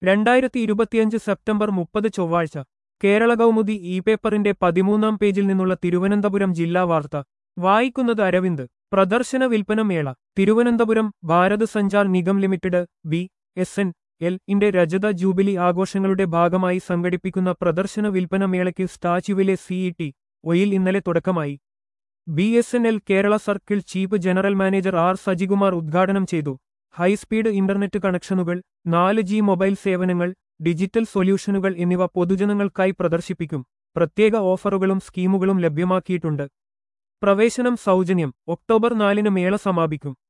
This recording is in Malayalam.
രണ്ടായിരത്തി ഇരുപത്തിയഞ്ച് സെപ്റ്റംബർ മുപ്പത് ചൊവ്വാഴ്ച കേരള കൗമുദി ഇ പേപ്പറിന്റെ പതിമൂന്നാം പേജിൽ നിന്നുള്ള തിരുവനന്തപുരം ജില്ലാ വാർത്ത വായിക്കുന്നത് അരവിന്ദ് പ്രദർശന വിൽപ്പന മേള Thiruvananthapuram Bharat Sanchar Nigam limited B S N L ഇന്റെ രജത ജൂബിലി ആഘോഷങ്ങളുടെ ഭാഗമായി സംഘടിപ്പിക്കുന്ന പ്രദർശന വിൽപ്പന മേളയ്ക്ക് സ്റ്റാച്യുവിലെ സിഇ ഒയിൽ ഇന്നലെ തുടക്കമായി B S N L Kerala circle chief general manager R Sajikumar ഉദ്ഘാടനം ചെയ്തു ഹൈസ്പീഡ് ഇന്റർനെറ്റ് കണക്ഷനുകൾ നാല് ജി മൊബൈൽ സേവനങ്ങൾ ഡിജിറ്റൽ സൊല്യൂഷനുകൾ എന്നിവ പൊതുജനങ്ങൾക്കായി പ്രദർശിപ്പിക്കും പ്രത്യേക ഓഫറുകളും സ്കീമുകളും ലഭ്യമാക്കിയിട്ടുണ്ട് പ്രവേശനം സൗജന്യം ഒക്ടോബർ നാലിന് മേള സമാപിക്കും